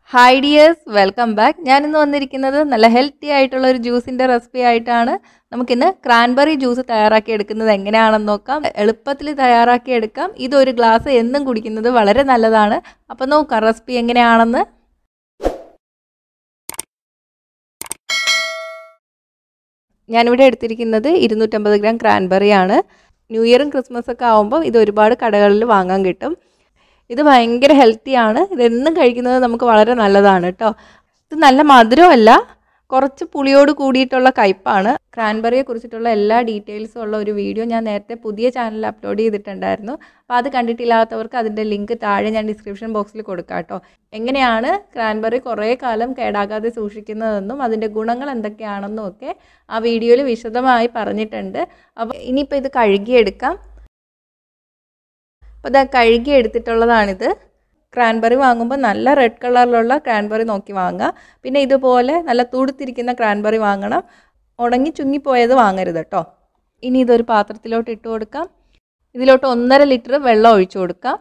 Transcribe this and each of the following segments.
hi dears welcome back ഞാനിന്ന് വന്നിരിക്കുന്നത് നല്ല ഹെൽത്തി ആയിട്ടുള്ള ഒരു ജ്യൂസിൻ്റെ റെസിപ്പി ആയിട്ടാണ് നമുക്കിന്ന് ക്രാൻബെറി ജ്യൂസ് തയ്യാറാക്കി എടുക്കുന്നത് എങ്ങനെയാണെന്ന് നോക്കാം എളുപ്പത്തിൽ തയ്യാറാക്കി എടുക്കാം ഇതൊരു ഗ്ലാസ് എന്നും കുടിക്കുന്നത് വളരെ നല്ലതാണ് അപ്പോൾ നോക്കാം റെസിപ്പി എങ്ങനെയാണെന്ന് ഞാനിവിടെ എടുത്തിരിക്കുന്നത് ഇരുന്നൂറ്റമ്പത് ഗ്രാം ക്രാൻബെറി ആണ് ന്യൂ ഇയറും ക്രിസ്മസ് ഒക്കെ ആകുമ്പോൾ ഇത് ഒരുപാട് കടകളിൽ വാങ്ങാൻ കിട്ടും ഇത് ഭയങ്കര ഹെൽത്തിയാണ് ഇതെന്നും കഴിക്കുന്നത് നമുക്ക് വളരെ നല്ലതാണ് കേട്ടോ ഇത് നല്ല മധുരമല്ല കുറച്ച് പുളിയോട് കൂടിയിട്ടുള്ള കയ്പ്പാണ് ക്രാൻബെറിയെ കുറിച്ചിട്ടുള്ള എല്ലാ ഡീറ്റെയിൽസും ഉള്ള ഒരു വീഡിയോ ഞാൻ നേരത്തെ പുതിയ ചാനലിൽ അപ്ലോഡ് ചെയ്തിട്ടുണ്ടായിരുന്നു അപ്പോൾ അത് കണ്ടിട്ടില്ലാത്തവർക്ക് അതിൻ്റെ ലിങ്ക് താഴെ ഞാൻ ഡിസ്ക്രിപ്ഷൻ ബോക്സിൽ കൊടുക്കാം കേട്ടോ എങ്ങനെയാണ് ക്രാൻബെറി കുറേ കാലം കേടാകാതെ സൂക്ഷിക്കുന്നതെന്നും അതിൻ്റെ ഗുണങ്ങൾ എന്തൊക്കെയാണെന്നും ഒക്കെ ആ വീഡിയോയിൽ വിശദമായി പറഞ്ഞിട്ടുണ്ട് അപ്പോൾ ഇനിയിപ്പോൾ ഇത് കഴുകിയെടുക്കാം അപ്പോൾ ഇതാ കഴുകി എടുത്തിട്ടുള്ളതാണിത് ക്രാൻബെറി വാങ്ങുമ്പോൾ നല്ല റെഡ് കളറിലുള്ള ക്രാൻബെറി നോക്കി വാങ്ങുക പിന്നെ ഇതുപോലെ നല്ല തുടുത്തിരിക്കുന്ന ക്രാൻബെറി വാങ്ങണം ഉണങ്ങി ചുങ്ങിപ്പോയത് വാങ്ങരുത് കേട്ടോ ഇനി ഇതൊരു പാത്രത്തിലോട്ട് ഇട്ട് കൊടുക്കാം ഇതിലോട്ട് ഒന്നര ലിറ്റർ വെള്ളം ഒഴിച്ചു കൊടുക്കാം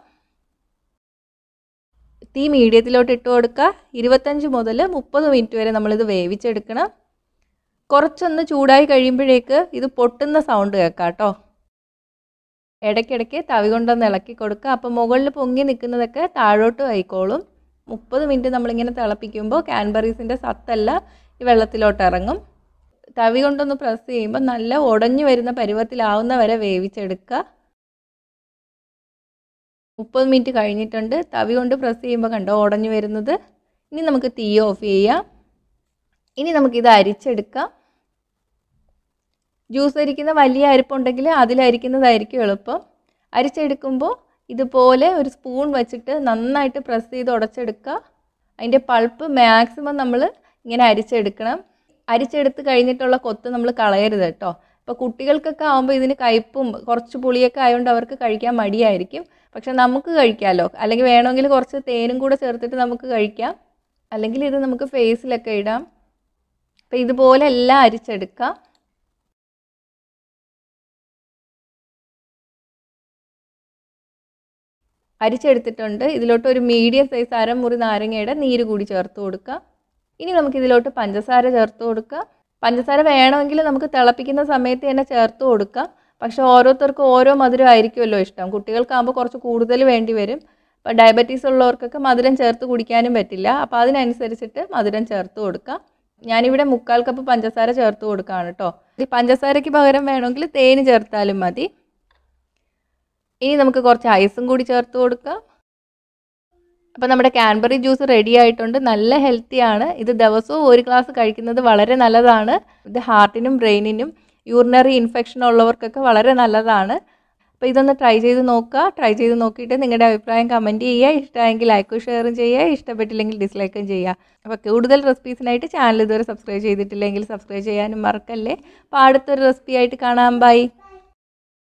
തീ മീഡിയത്തിലോട്ട് ഇട്ട് കൊടുക്കുക ഇരുപത്തഞ്ച് മുതൽ മുപ്പത് മിനിറ്റ് വരെ നമ്മളിത് വേവിച്ചെടുക്കണം കുറച്ചൊന്ന് ചൂടായി കഴിയുമ്പോഴേക്ക് ഇത് പൊട്ടുന്ന സൗണ്ട് കേൾക്കാം കേട്ടോ ഇടയ്ക്കിടയ്ക്ക് തവി കൊണ്ടൊന്ന് ഇളക്കി കൊടുക്കുക അപ്പോൾ മുകളിൽ പൊങ്ങി നിൽക്കുന്നതൊക്കെ താഴോട്ട് ആയിക്കോളും മുപ്പത് മിനിറ്റ് നമ്മളിങ്ങനെ തിളപ്പിക്കുമ്പോൾ കാൻബറീസിൻ്റെ സത്തെല്ലാം ഈ വെള്ളത്തിലോട്ട് ഇറങ്ങും തവി കൊണ്ടൊന്ന് പ്രസ് ചെയ്യുമ്പോൾ നല്ല ഉടഞ്ഞു വരുന്ന പരുവത്തിലാവുന്ന വരെ വേവിച്ചെടുക്കുക മുപ്പത് മിനിറ്റ് കഴിഞ്ഞിട്ടുണ്ട് തവി കൊണ്ട് പ്രസ് ചെയ്യുമ്പോൾ കണ്ടോ ഉടഞ്ഞു വരുന്നത് ഇനി നമുക്ക് തീ ഓഫ് ചെയ്യാം ഇനി നമുക്കിത് അരിച്ചെടുക്കാം ജ്യൂസ് അരിക്കുന്ന വലിയ അരിപ്പുണ്ടെങ്കിൽ അതിലരിക്കുന്നതായിരിക്കും എളുപ്പം അരിച്ചെടുക്കുമ്പോൾ ഇതുപോലെ ഒരു സ്പൂൺ വെച്ചിട്ട് നന്നായിട്ട് പ്രസ് ചെയ്ത് ഉടച്ചെടുക്കുക അതിൻ്റെ പൾപ്പ് മാക്സിമം നമ്മൾ ഇങ്ങനെ അരിച്ചെടുക്കണം അരിച്ചെടുത്ത് കഴിഞ്ഞിട്ടുള്ള കൊത്ത് നമ്മൾ കളയരുത് കേട്ടോ ഇപ്പോൾ കുട്ടികൾക്കൊക്കെ ആകുമ്പോൾ ഇതിന് കയ്പും കുറച്ച് പുളിയൊക്കെ ആയതുകൊണ്ട് അവർക്ക് കഴിക്കാൻ മടിയായിരിക്കും പക്ഷെ നമുക്ക് കഴിക്കാമല്ലോ അല്ലെങ്കിൽ വേണമെങ്കിൽ കുറച്ച് തേനും കൂടെ ചേർത്തിട്ട് നമുക്ക് കഴിക്കാം അല്ലെങ്കിൽ ഇത് നമുക്ക് ഫേസിലൊക്കെ ഇടാം അപ്പോൾ ഇതുപോലെ എല്ലാം അരിച്ചെടുക്കാം അരിച്ചെടുത്തിട്ടുണ്ട് ഇതിലോട്ട് ഒരു മീഡിയം സൈസ് അരമുറി നാരങ്ങയുടെ നീര് കൂടി ചേർത്ത് കൊടുക്കുക ഇനി നമുക്ക് ഇതിലോട്ട് പഞ്ചസാര ചേർത്ത് കൊടുക്കുക പഞ്ചസാര വേണമെങ്കിൽ നമുക്ക് തിളപ്പിക്കുന്ന സമയത്ത് തന്നെ ചേർത്ത് കൊടുക്കാം പക്ഷെ ഓരോരുത്തർക്കും ഓരോ മധുരം ആയിരിക്കുമല്ലോ ഇഷ്ടം കുട്ടികൾക്കാകുമ്പോൾ കുറച്ച് കൂടുതൽ വേണ്ടി വരും ഇപ്പോൾ ഡയബറ്റീസ് ഉള്ളവർക്കൊക്കെ മധുരം ചേർത്ത് കുടിക്കാനും പറ്റില്ല അപ്പോൾ അതിനനുസരിച്ചിട്ട് മധുരം ചേർത്ത് കൊടുക്കാം ഞാനിവിടെ മുക്കാൽ കപ്പ് പഞ്ചസാര ചേർത്ത് കൊടുക്കുകയാണ് കേട്ടോ ഈ പഞ്ചസാരയ്ക്ക് പകരം വേണമെങ്കിൽ തേന് ചേർത്താലും മതി ഇനി നമുക്ക് കുറച്ച് ഐസും കൂടി ചേർത്ത് കൊടുക്കാം അപ്പോൾ നമ്മുടെ കാൻബറി ജ്യൂസ് റെഡി ആയിട്ടുണ്ട് നല്ല ഹെൽത്തിയാണ് ഇത് ദിവസവും ഒരു ഗ്ലാസ് കഴിക്കുന്നത് വളരെ നല്ലതാണ് ഇത് ഹാർട്ടിനും ബ്രെയിനിനും യൂറിനറി ഇൻഫെക്ഷൻ ഉള്ളവർക്കൊക്കെ വളരെ നല്ലതാണ് അപ്പോൾ ഇതൊന്ന് ട്രൈ ചെയ്ത് നോക്കുക ട്രൈ ചെയ്ത് നോക്കിയിട്ട് നിങ്ങളുടെ അഭിപ്രായം കമൻറ്റ് ചെയ്യുക ഇഷ്ടമായെങ്കിൽ ലൈക്കും ഷെയറും ചെയ്യുക ഇഷ്ടപ്പെട്ടില്ലെങ്കിൽ ഡിസ്ലൈക്കും ചെയ്യുക അപ്പോൾ കൂടുതൽ റെസിപ്പീസിനായിട്ട് ചാനൽ ഇതുവരെ സബ്സ്ക്രൈബ് ചെയ്തിട്ടില്ലെങ്കിൽ സബ്സ്ക്രൈബ് ചെയ്യാനും മറക്കല്ലേ അപ്പോൾ അടുത്തൊരു റെസിപ്പി ആയിട്ട് കാണാം ബൈ